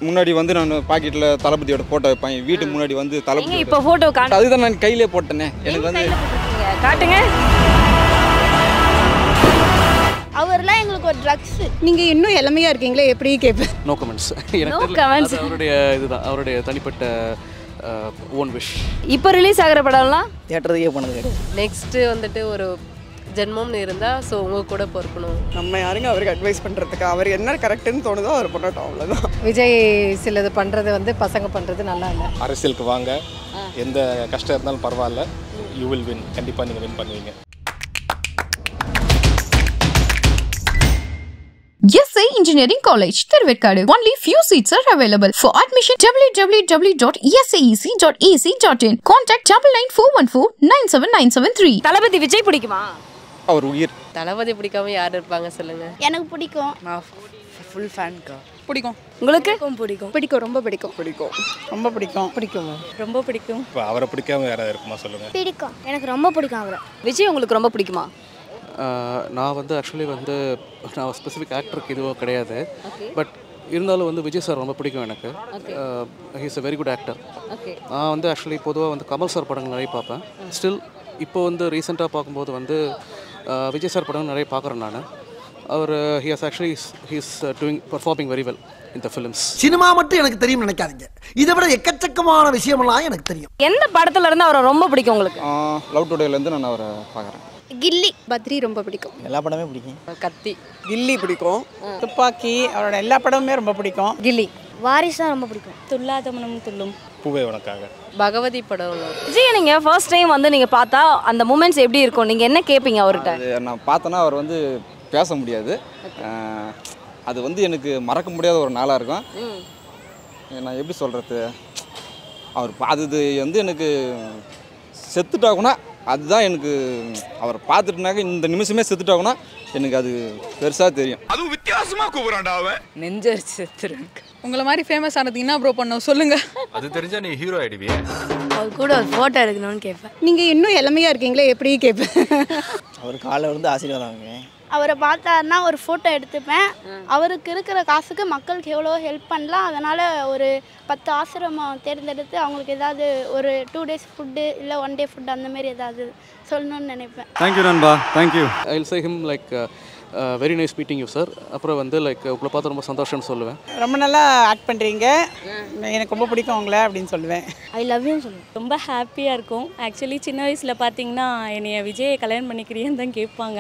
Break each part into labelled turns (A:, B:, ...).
A: முன்னாடி வந்து நான் பாக்கெட்டில் தளபதியோட ஃபோட்டோ வைப்பேன் என் வீட்டு முன்னாடி வந்து
B: நீங்க
A: தளபதி
B: இப்போ போட்டோ காட்டு
A: அதுதான் நான் கையிலே போட்டேனே எனக்கு வந்து
B: கையில போட்டிருக்கீங்க. காட்டுங்க
C: அவர்லாம் எங்களுக்கு ஒரு ட்ரக்ஸ்
D: நீங்கள் இன்னும் இளமையாக இருக்கீங்களே எப்படி கேட்பேன்
E: நோ கமெண்ட்ஸ் எனக்கு
B: No
E: தெரியல.
B: comments.
E: அது அவருடைய இதுதான் அவருடைய தனிப்பட்ட ஓன் விஷ்
B: இப்போ ரிலீஸ் ஆகிற படம்லாம்
F: தேட்டருக்கே போனது கிடையாது
G: நெக்ஸ்ட்டு வந்துட்டு ஒரு ஜென்மம்னு இருந்தால் ஸோ உங்கள் கூட பொறுக்கணும்
H: நம்ம யாருங்க அவருக்கு அட்வைஸ் பண்ணுறதுக்கு அவர் என்ன கரெக்டுன்னு தோணுதோ அவர் பண்ணட்டும் அவ்வளோதான்
D: விஜய் சிலது பண்ணுறது வந்து பசங்க பண்ணுறது நல்லா இல்லை
I: அரசியலுக்கு வாங்க எந்த கஷ்டம் இருந்தாலும் பரவாயில்ல யூ வில் வின் கண்டிப்பாக நீங்கள் வின் பண்ணுவீங்க
J: SA Engineering College, Tirvekkadu. Only few seats are available. For admission, www.saec.ac.in. Contact double nine four one four nine seven nine seven three.
B: தளபதி விஜய் பிடிக்குமா
A: அவர் உயிர்
G: தளபதி பிடிக்காம யார் இருப்பாங்க சொல்லுங்கள்
C: எனக்கு பிடிக்கும்
F: நான் ஃபுல் ஃபேன்க்கா
H: பிடிக்கும்
B: உங்களுக்கு
G: பிடிக்கும்
D: பிடிக்கும் ரொம்ப பிடிக்கும்
H: பிடிக்கும் ரொம்ப பிடிக்கும்
D: பிடிக்கும்
G: ரொம்ப பிடிக்கும்
I: இப்போ அவரை பிடிக்காம யாராவது இருக்குமா சொல்லுங்கள்
C: பிடிக்கும் எனக்கு ரொம்ப பிடிக்கும் அவரை
B: விஜய் உங்களுக்கு ரொம்ப பிடிக்குமா
E: நான் வந்து ஆக்சுவலி வந்து நான் ஸ்பெசிஃபிக் ஆக்டருக்கு இதுவோ கிடையாது பட் இருந்தாலும் வந்து விஜய் சார் ரொம்ப பிடிக்கும் எனக்கு he's a very good actor
B: okay
E: நான் வந்து ஆக்சுவலி பொதுவாக வந்து கமல் சார் படங்கள் நிறைய பார்ப்பேன் ஸ்டில் இப்போ வந்து ரீசெண்டாக பார்க்கும்போது வந்து அஹ், விஜய் சார் படம் நிறைய பார்க்குறேன் நான் அவர் he has actually he's doing performing very well இந்த ஃபிலிம்ஸ்
K: சினிமா மட்டும் எனக்கு தெரியும் நினைக்காதீங்க இதை விட எக்கச்சக்கமான விஷயமெல்லாம் எனக்கு தெரியும்
B: எந்த படத்துல இருந்து அவரை ரொம்ப பிடிக்கும் உங்களுக்கு
A: லவ் டுடேலேருந்து நான் அவரை பார்க்குறேன்
C: கில்லி
D: பத்ரி ரொம்ப பிடிக்கும்
F: எல்லா படமே பிடிக்கும்
G: கத்தி
H: கில்லி பிடிக்கும் துப்பாக்கி அவரோட எல்லா படமுமே ரொம்ப பிடிக்கும்
D: கில்லி
C: வாரிசு தான் ரொம்ப பிடிக்கும்
G: துல்லாதமனம் துள்ளும்
I: பூவே உனக்காக
G: பகவதி படம் ஒண்ணு.
B: விஜய் நீங்க ஃபர்ஸ்ட் டைம் வந்து நீங்க பார்த்தா அந்த மூமெண்ட்ஸ் எப்படி இருக்கும் நீங்க என்ன கேட்பீங்க அவர்கிட்ட
A: அது நான் பார்த்தேன்னா அவர் வந்து பேச முடியாது அஹ், அது வந்து எனக்கு மறக்க முடியாத ஒரு நாளாக இருக்கும் நான் எப்படி சொல்கிறது அவர் பா- அது இது வந்து எனக்கு செத்துட்டாகுனா அதுதான் எனக்கு அவர் பார்த்துட்டுனாக்க இந்த நிமிஷமே செத்துட்டாகுனா எனக்கு அது பெருசாக தெரியும்
I: அதுவும் வித்தியாசமாக கூப்பிட்றான்டா அவன்
G: நெஞ்சரிச்சு செத்துருக்கு
H: உங்களை மாதிரி ஃபேமஸ் ஆனது என்ன ப்ரோ பண்ணோம் சொல்லுங்க
I: அது தெரிஞ்சா நீ ஹீரோ ஆயிடுவியே
C: அவர் கூட ஒரு ஃபோட்டோ எடுக்கணும்னு கேட்பேன்
D: நீங்கள் இன்னும் இளமையாக இருக்கீங்களே எப்படி கேட்பேன்
F: அவர் காலை விழுந்து ஆசீர்வாதம் வாங்குவேன்
C: அவரை பார்த்தாருன்னா ஒரு ஃபோட்டோ எடுத்துப்பேன் அவருக்கு இருக்கிற காசுக்கு மக்களுக்கு எவ்வளோ ஹெல்ப் பண்ணலாம் அதனால் ஒரு பத்து ஆசிரமம் தேர்ந்தெடுத்து அவங்களுக்கு ஏதாவது ஒரு டூ டேஸ் ஃபுட்டு இல்லை ஒன் டே ஃபுட் அந்த மாதிரி ஏதாவது சொல்லணும்னு நினைப்பேன்
A: தேங்க்யூ நண்பா thank you
E: I will say him like very nice meeting you sir அப்புறம் வந்து லைக் உங்களை பார்த்து ரொம்ப சந்தோஷம்னு சொல்லுவேன்
H: ரொம்ப நல்லா ஆக்ட் பண்ணுறீங்க எனக்கு ரொம்ப பிடிக்கும் உங்களை அப்படின்னு சொல்லுவேன்
C: ஐ லவ் யூன்னு சொல்லுவேன்
G: ரொம்ப ஹாப்பியாக இருக்கும் ஆக்சுவலி சின்ன வயசில் பார்த்தீங்கன்னா என்னைய விஜயை கல்யாணம் பண்ணிக்கிறியான்னு தான் கேட்பாங்க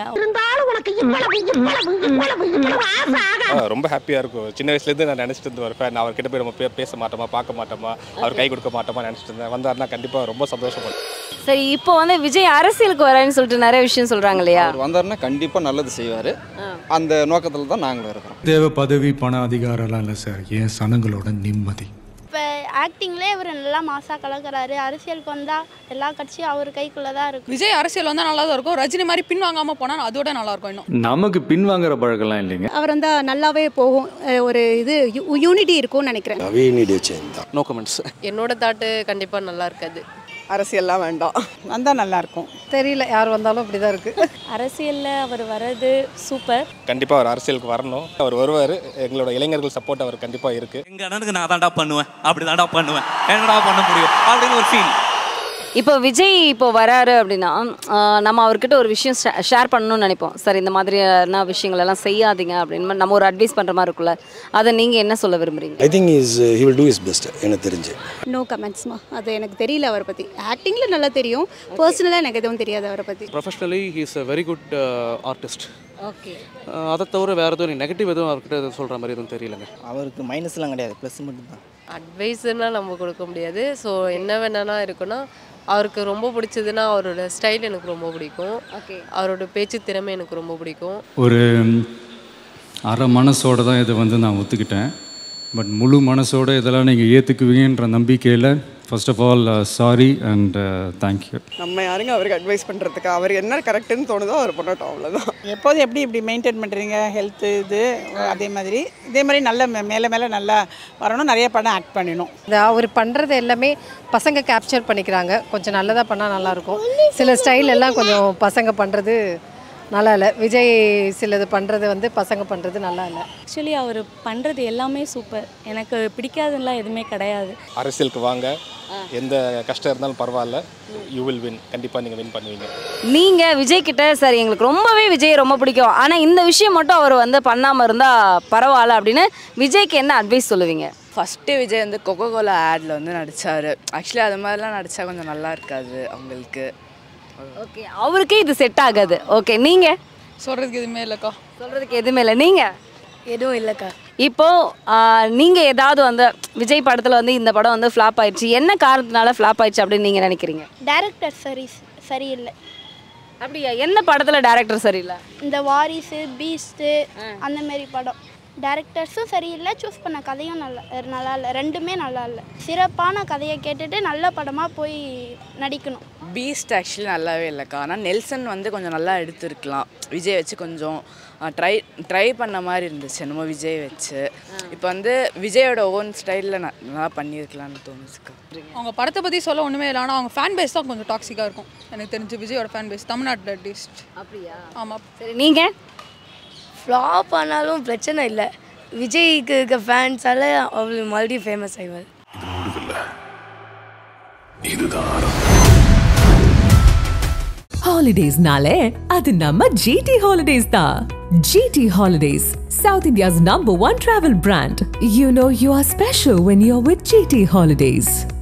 I: ரொம்ப ஹாப்பியாக இருக்கும் சின்ன வயசுலேருந்து நான் நினச்சிட்டு இருந்து ஒரு ஃபேன் அவர்கிட்ட போய் நம்ம பே- பேச மாட்டோமா பார்க்க மாட்டோமா அவர் கை கொடுக்க மாட்டோமா நினச்சிட்டு இருந்தேன் வந்தாருன்னா கண்டிப்பாக ரொம்ப சந்தோஷப்படுவேன்
B: சரி இப்போ வந்து விஜய் அரசியலுக்கு வரேன்னு சொல்லிட்டு நிறைய விஷயம் சொல்றாங்க இல்லையா
A: அவர் வந்தாருன்னா கண்டிப்பாக நல்லது செய்வார் அந்த நோக்கத்தில் தான் நாங்களும் இருக்கிறோம்
L: தேவை பதவி பண அதிகாரம்லாம் இல்லை சார் என் சனங்களோட நிம்மதி
C: இப்போ ஆக்டிங்லேயே இவர் நல்லா மாசாக கலக்கிறாரு அரசியலுக்கு வந்தால் எல்லா கட்சியும் அவர் கைக்குள்ளே தான் இருக்கும்
H: விஜய் அரசியல் வந்தால் நல்லா தான் இருக்கும் ரஜினி மாதிரி பின் வாங்காமல் போனால் அதோட நல்லா இருக்கும் இன்னும்
L: நமக்கு பின்வாங்குற பழக்கம்லாம் இல்லைங்க
D: அவர் வந்தால் நல்லாவே போகும் அஹ் ஒரு இது யூனிட்டி இருக்கும்னு நினைக்கிறேன்
E: நோ கமெண்ட்ஸ்
G: என்னோட தாட்டு கண்டிப்பாக நல்லா இருக்காது
H: அரசியல்லாம் வேண்டாம் வந்தால் நல்லா இருக்கும்
D: தெரியல யார் வந்தாலும் அப்படி தான் இருக்குது
G: அரசியலில் அவர் வர்றது சூப்பர்
I: கண்டிப்பாக அவர் அரசியலுக்கு வரணும் அவர் வருவார் எங்களோட இளைஞர்கள் சப்போர்ட் அவர் கண்டிப்பாக இருக்குது
F: எங்கள் அண்ணனுக்கு நான் தான்டா பண்ணுவேன் அப்படி தான்டா பண்ணுவேன் என்னடா பண்ண முடியும் அப்படின்னு ஒரு ஃபீல்
B: இப்போ விஜய் இப்போ வராரு அப்படின்னா ஆஹ், நம்ம அவர்கிட்ட ஒரு விஷயம் ஷேர் பண்ணணும்னு நினைப்போம் சார் இந்த மாதிரியான விஷயங்கள் எல்லாம் செய்யாதீங்க அப்படின்னு நம்ம ஒரு அட்வைஸ் பண்ணுற மாதிரி இருக்குல்ல அதை நீங்கள் என்ன சொல்ல விரும்புறீங்க
K: I think is he will do is best எனக்கு தெரிஞ்சு
D: நோ கமெண்ட்ஸ்மா அது எனக்கு தெரியல அவரை பற்றி ஆக்டிங்கில் நல்லா தெரியும் பர்சனலாக எனக்கு எதுவும் தெரியாது அவரை பற்றி
E: professionally he's a very good artist
B: okay
E: அதை தவிர வேறு எதுவும் நெகட்டிவ் எதுவும் அவர்கிட்ட எதுவும் சொல்கிற மாதிரி எதுவும் தெரியலங்க
F: அவருக்கு மைனஸ்லாம் கிடையாது ப்ளஸ் மட்டும்தான்
G: அட்வைஸ்னா நம்ம கொடுக்க முடியாது ஸோ என்ன வேணானா இருக்குன்னா அவருக்கு ரொம்ப பிடிச்சதுன்னா அவரோட ஸ்டைல் எனக்கு ரொம்ப பிடிக்கும்
B: ஓகே
G: அவரோட பேச்சு திறமை எனக்கு ரொம்ப பிடிக்கும்
L: ஒரு அரை மனசோட தான் இதை வந்து நான் ஒத்துக்கிட்டேன் பட் முழு மனசோட இதெல்லாம் நீங்கள் ஏற்றுக்குவீங்கன்ற நம்பிக்கையில் first of all sorry and thank you
H: நம்ம யாருங்க அவருக்கு அட்வைஸ் பண்ணுறதுக்கு அவர் என்ன கரெக்டுன்னு தோணுதோ அவர் பண்ணட்டும் அவ்வளோதான் எப்போதும் எப்படி இப்படி மெயின்டைன் பண்ணுறீங்க ஹெல்த்து இது அதே மாதிரி இதே மாதிரி நல்ல மே- மேலே மேலே நல்லா வரணும் நிறைய படம் ஆக்ட் பண்ணணும்
D: இந்த அவர் பண்ணுறது எல்லாமே பசங்க கேப்சர் பண்ணிக்கிறாங்க கொஞ்சம் நல்லதாக பண்ணால் நல்லாயிருக்கும் சில ஸ்டைல் எல்லாம் கொஞ்சம் பசங்க பண்ணுறது
M: நல்லா இல்லை விஜய் சிலது பண்ணுறது வந்து பசங்க பண்ணுறது நல்லா இல்லை
N: ஆக்சுவலி அவர் பண்ணுறது எல்லாமே சூப்பர் எனக்கு பிடிக்காதுலாம் எதுவுமே கிடையாது
I: அரசியலுக்கு வாங்க எந்த கஷ்டம் இருந்தாலும் பரவாயில்ல யூ வில் வின் கண்டிப்பாக நீங்கள் வின் பண்ணுவீங்க
B: நீங்க விஜய் கிட்ட சார் எங்களுக்கு ரொம்பவே விஜய் ரொம்ப பிடிக்கும் ஆனா இந்த விஷயம் மட்டும் அவர் வந்து பண்ணாம இருந்தா பரவாயில்ல அப்படின்னு விஜய்க்கு என்ன அட்வைஸ் சொல்லுவீங்க
O: ஃபஸ்ட்டு விஜய் வந்து கொக்கோ கோலா ஆடில் வந்து நடித்தார் ஆக்சுவலி அது மாதிரிலாம் நடித்தா கொஞ்சம் நல்லா இருக்காது அவங்களுக்கு
B: ஓகே அவருக்கே இது செட் ஆகாது ஓகே நீங்க
P: சொல்கிறதுக்கு எதுவுமே இல்லைக்கா
B: சொல்றதுக்கு எதுவுமே இல்லை நீங்க
P: எதுவும் இல்லைக்கா
B: இப்போ ஆ, நீங்க ஏதாவது வந்து விஜய் படத்துல வந்து இந்த படம் வந்து ஃப்ளாப் ஆயிடுச்சு என்ன காரணத்தினால ஃப்ளாப் ஆயிடுச்சு அப்படின்னு நீங்க நினைக்கிறீங்க
C: டேரக்டர் சரி சரியில்லை
B: அப்படியா என்ன படத்துல டேரக்டர் சரியில்லை
C: இந்த வாரிசு பீஸ்ட்டு அந்த மாதிரி படம் டேரக்டர்ஸும் சரியில்லை சூஸ் பண்ண கதையும் நல்லா நல்லா இல்லை ரெண்டுமே நல்லா இல்லை சிறப்பான கதையை கேட்டுட்டு நல்ல படமாக போய் நடிக்கணும்
O: பீஸ்ட் ஆக்சுவலி நல்லாவே இல்லைக்கா ஆனால் நெல்சன் வந்து கொஞ்சம் நல்லா எடுத்திருக்கலாம் விஜய் வச்சு கொஞ்சம் ட்ரை ட்ரை பண்ண மாதிரி இருந்துச்சு என்னமோ விஜய் வச்சு இப்போ வந்து விஜயோட ஓன் ஸ்டைலில் நல்லா பண்ணியிருக்கலாம்னு தோணுச்சுக்கா
P: அவங்க படத்தை பற்றி சொல்ல ஒன்றுமே இல்லை ஆனால் அவங்க ஃபேன் பேஸ் தான் கொஞ்சம் டாக்ஸிக்காக இருக்கும் எனக்கு தெரிஞ்சு விஜயோட ஃபேன் பேஸ் தமிழ்நாட்டில் அட்லீஸ்ட்
B: அப்படியா
P: ஆமாம்
B: சரி நீங்க
Q: ஃப்ளாப் ஆனாலும் பிரச்சனை இல்லை விஜய்க்கு இருக்க ஃபேன்ஸால் அவள் மறுபடியும் ஃபேமஸ் ஆயிடுவார்
R: ஹாலிடேஸ்னாலே அது நம்ம ஜிடி ஹாலிடேஸ் தான் GT holidays South India's number one travel brand you know you are special when you are with GT holidays